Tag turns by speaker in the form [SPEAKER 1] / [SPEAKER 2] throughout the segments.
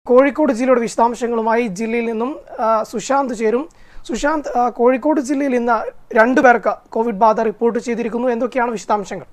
[SPEAKER 1] കോഴിക്കോട് ജില്ലയുടെ വിശദാംശങ്ങളുമായി ജില്ലയിൽ നിന്നും ആ, സുശാന്ത് ചേരും സുശാന്ത് ആ, കോഴിക്കോട് ജില്ലയിൽ ഇന്ന് രണ്ടു പേർക്ക് കോവിഡ് ബാധ റിപ്പോർട്ട് ചെയ്തിരിക്കുന്നു എന്തൊക്കെയാണ് വിശദാംശങ്ങൾ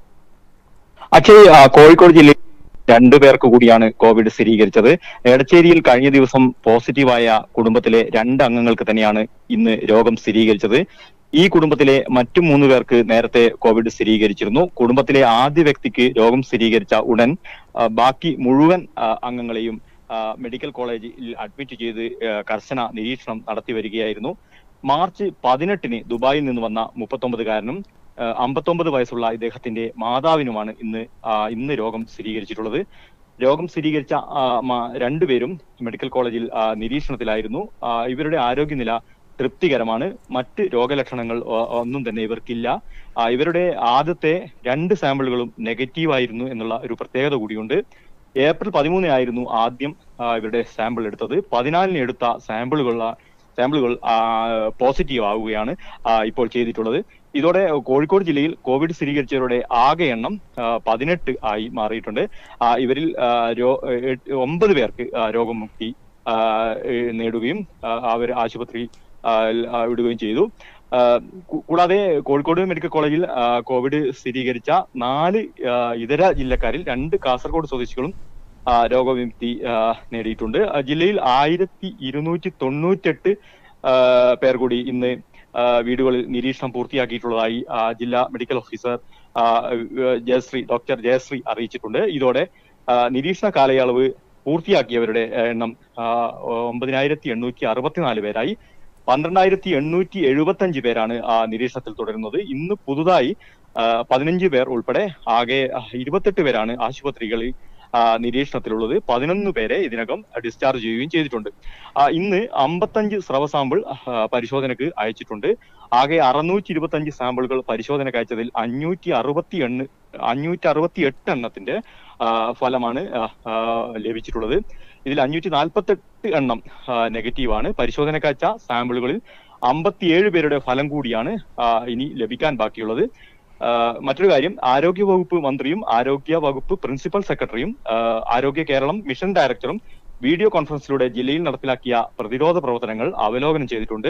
[SPEAKER 2] അക്ഷയ് ആ, കോഴിക്കോട് ജില്ലയിൽ രണ്ടു പേർക്ക് കൂടിയാണ് കോവിഡ് സ്ഥിരീകരിച്ചത് എടച്ചേരിയിൽ കഴിഞ്ഞ ദിവസം പോസിറ്റീവായ കുടുംബത്തിലെ രണ്ട് അംഗങ്ങൾക്ക് തന്നെയാണ് ഇന്ന് രോഗം സ്ഥിരീകരിച്ചത് ഈ കുടുംബത്തിലെ മറ്റു മൂന്ന് പേർക്ക് നേരത്തെ കോവിഡ് സ്ഥിരീകരിച്ചിരുന്നു കുടുംബത്തിലെ ആദ്യ വ്യക്തിക്ക് രോഗം സ്ഥിരീകരിച്ച ഉടൻ ആ, ബാക്കി മുഴുവൻ ആ, അംഗങ്ങളെയും ആ, മെഡിക്കൽ കോളേജിൽ അഡ്മിറ്റ് ചെയ്ത് ആ, കർശന നിരീക്ഷണം നടത്തി വരികയായിരുന്നു മാർച്ച് പതിനെട്ടിന് ദുബായിൽ നിന്ന് വന്ന മുപ്പത്തൊമ്പതുകാരനും അമ്പത്തൊമ്പത് വയസ്സുള്ള ഇദ്ദേഹത്തിന്റെ മാതാവിനുമാണ് ഇന്ന് ആ, ഇന്ന് രോഗം സ്ഥിരീകരിച്ചിട്ടുള്ളത് രോഗം സ്ഥിരീകരിച്ച ആ, മ- രണ്ടുപേരും മെഡിക്കൽ കോളേജിൽ ആ, നിരീക്ഷണത്തിലായിരുന്നു ആ, ഇവരുടെ ആരോഗ്യനില തൃപ്തികരമാണ് മറ്റ് രോഗലക്ഷണങ്ങൾ ഒ- ഒന്നും തന്നെ ഇവർക്കില്ല ആ, ഇവരുടെ ആദ്യത്തെ രണ്ട് സാമ്പിളുകളും നെഗറ്റീവ് ആയിരുന്നു എന്നുള്ള ഒരു പ്രത്യേകത കൂടിയുണ്ട് ഏപ്രിൽ പതിമൂന്നിനായിരുന്നു ആദ്യം ആ, ഇവരുടെ സാമ്പിൾ എടുത്തത് പതിനാലിന് എടുത്ത സാമ്പിളുകൾ സാമ്പിളുകൾ പോസിറ്റീവ് ആവുകയാണ് ആ, ഇപ്പോൾ ചെയ്തിട്ടുള്ളത് ഇതോടെ കോഴിക്കോട് ജില്ലയിൽ കോവിഡ് സ്ഥിരീകരിച്ചവരുടെ ആകെ എണ്ണം ആ, പതിനെട്ട് ആയി മാറിയിട്ടുണ്ട് ആ, ഇവരിൽ ആ, രോ- എട്ട്- ഒമ്പത് പേർക്ക് ആ, രോഗമുക്തി ആ, ഏ, നേടുകയും അവർ ആശുപത്രി ആ, ആ, വിടുകയും ചെയ്തു ആ, കു- കൂടാതെ കോഴിക്കോട് മെഡിക്കൽ കോളേജിൽ ആ, കോവിഡ് സ്ഥിരീകരിച്ച നാല് ആ, ഇതര ജില്ലക്കാരിൽ രണ്ട് കാസർഗോഡ് സ്വദേശികളും ആ, രോഗവിമുക്തി ആ, നേടിയിട്ടുണ്ട് ആ, ജില്ലയിൽ ആയിരത്തി ഇരുന്നൂറ്റി തൊണ്ണൂറ്റെട്ട് ആ, പേർ കൂടി ഇന്ന് ആ, വീടുകളിൽ നിരീക്ഷണം പൂർത്തിയാക്കിയിട്ടുള്ളതായി ആ, ജില്ലാ മെഡിക്കൽ ഓഫീസർ ആ, ഏഹ്, ജയശ്രീ ഡോക്ടർ ജയശ്രീ അറിയിച്ചിട്ടുണ്ട് ഇതോടെ ആ, നിരീക്ഷണ കാലയളവ് പൂർത്തിയാക്കിയവരുടെ എണ്ണം ആ, ഒമ്പതിനായിരത്തി എണ്ണൂറ്റി അറുപത്തിനാല് പേരായി പന്ത്രണ്ടായിരത്തി എണ്ണൂറ്റി എഴുപത്തി അഞ്ച് പേരാണ് ആ നിരീക്ഷണത്തിൽ തുടരുന്നത് ഇന്ന് പുതുതായി ആ, പതിനഞ്ച് പേർ ഉൾപ്പെടെ ആകെ ആ, ഇരുപത്തെട്ട് പേരാണ് ആശുപത്രികളിൽ ആ, നിരീക്ഷണത്തിലുള്ളത് പതിനൊന്ന് പേരെ ഇതിനകം ഡിസ്ചാർജ് ചെയ്യുകയും ചെയ്തിട്ടുണ്ട് ആ, ഇന്ന് അമ്പത്തഞ്ച് സ്രവ സാമ്പിൾ ആ, പരിശോധനക്ക് അയച്ചിട്ടുണ്ട് ആകെ അറുന്നൂറ്റി ഇരുപത്തി അഞ്ച് സാമ്പിളുകൾ പരിശോധനയ്ക്ക് അയച്ചതിൽ അഞ്ഞൂറ്റി അറുപത്തി എണ്ണ അഞ്ഞൂറ്റി അറുപത്തി എട്ട് എണ്ണത്തിന്റെ ആ, ഫലമാണ് ആ, ആ, ലഭിച്ചിട്ടുള്ളത് ഇതിൽ അഞ്ഞൂറ്റി നാൽപ്പത്തെട്ട് എണ്ണം നെഗറ്റീവാണ് പരിശോധനയ്ക്ക് അയച്ച സാമ്പിളുകളിൽ അമ്പത്തിയേഴ് പേരുടെ ഫലം കൂടിയാണ് ആ, ഇനി ലഭിക്കാൻ ബാക്കിയുള്ളത് ആ, മറ്റൊരു കാര്യം ആരോഗ്യ വകുപ്പ് മന്ത്രിയും ആരോഗ്യ വകുപ്പ് പ്രിൻസിപ്പൽ സെക്രട്ടറിയും ആ, ആരോഗ്യ കേരളം മിഷൻ ഡയറക്ടറും വീഡിയോ കോൺഫറൻസിലൂടെ ജില്ലയിൽ നടപ്പിലാക്കിയ പ്രതിരോധ പ്രവർത്തനങ്ങൾ അവലോകനം ചെയ്തിട്ടുണ്ട്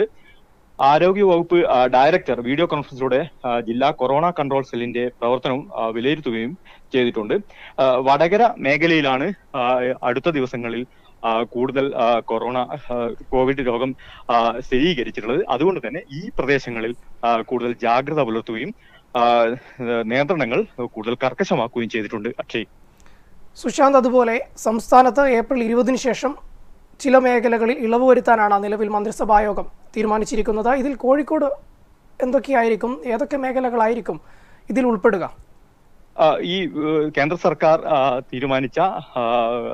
[SPEAKER 2] ആരോഗ്യ വകുപ്പ് ആ, ഡയറക്ടർ വീഡിയോ കോൺഫറൻസിലൂടെ ആ, ജില്ലാ കൊറോണ കൺട്രോൾ സെല്ലിന്റെ പ്രവർത്തനം ആ, വിലയിരുത്തുകയും ചെയ്തിട്ടുണ്ട് ആ, വടകര മേഖലയിലാണ് ആ, അടുത്ത ദിവസങ്ങളിൽ ആ, കൂടുതൽ ആ, കൊറോണ ആ, കോവിഡ് രോഗം ആ, സ്ഥിരീകരിച്ചിട്ടുള്ളത് അതുകൊണ്ട് തന്നെ ഈ പ്രദേശങ്ങളിൽ ആ, കൂടുതൽ ജാഗ്രത പുലർത്തുകയും ആ, നിയന്ത്രണങ്ങൾ കൂടുതൽ കർക്കശമാക്കുകയും ചെയ്തിട്ടുണ്ട് അക്ഷയ്
[SPEAKER 1] സുശാന്ത് അതുപോലെ സംസ്ഥാനത്ത് ഏപ്രിൽ ഇരുപതിന് ശേഷം ചില മേഖലകളിൽ ഇളവ് വരുത്താനാണ് നിലവിൽ മന്ത്രിസഭാ യോഗം തീരുമാനിച്ചിരിക്കുന്നത് ഇതിൽ കോഴിക്കോട് എന്തൊക്കെയായിരിക്കും ഏതൊക്കെ മേഖലകളായിരിക്കും ഇതിൽ ഉൾപ്പെടുക
[SPEAKER 2] ആ, ഈ ഏഹ്, കേന്ദ്ര സർക്കാർ ആ, തീരുമാനിച്ച ആ,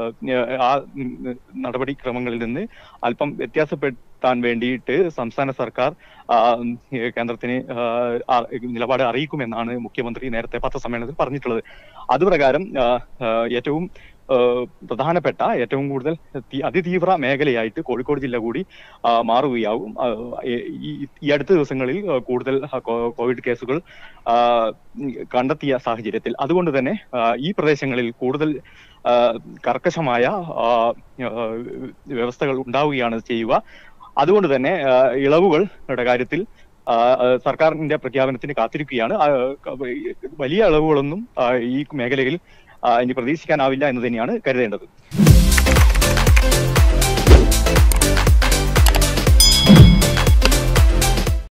[SPEAKER 2] ആ ഉം, നടപടിക്രമങ്ങളിൽ നിന്ന് അല്പം വ്യത്യാസപ്പെടുത്താൻ വേണ്ടിയിട്ട് സംസ്ഥാന സർക്കാർ ആ, ഉം, ഏഹ്, കേന്ദ്രത്തിന് ആ, ആ, നിലപാട് അറിയിക്കുമെന്നാണ് മുഖ്യമന്ത്രി നേരത്തെ പത്രസമ്മേളനത്തിൽ പറഞ്ഞിട്ടുള്ളത് അതുപ്രകാരം ആ, ആ, ഏറ്റവും ആ, പ്രധാനപ്പെട്ട ഏറ്റവും കൂടുതൽ തി- അതിതീവ്ര മേഖലയായിട്ട് കോഴിക്കോട് ജില്ല കൂടി ആ, മാറുകയാവും ആ, ഈ ഈ അടുത്ത ദിവസങ്ങളിൽ ആ, കൂടുതൽ ആ, കോ- കോവിഡ് കേസുകൾ ആ, ഉം, കണ്ടെത്തിയ സാഹചര്യത്തിൽ അതുകൊണ്ട് തന്നെ ആ, ഈ പ്രദേശങ്ങളിൽ കൂടുതൽ ആ, കർക്കശമായ ആ, ആ, വ്യവസ്ഥകൾ ഉണ്ടാവുകയാണ് ചെയ്യുക അതുകൊണ്ട് തന്നെ ആ, ഇളവുകളുടെ കാര്യത്തിൽ ആ, ആ, സർക്കാരിന്റെ പ്രഖ്യാപനത്തിന് കാത്തിരിക്കുകയാണ് ആ, ക- വലിയ ഇളവുകളൊന്നും ആ, ഈ മേഖലയിൽ ആ, ഇനി പ്രതീക്ഷിക്കാനാവില്ല എന്ന് തന്നെയാണ് കരുതേണ്ടത്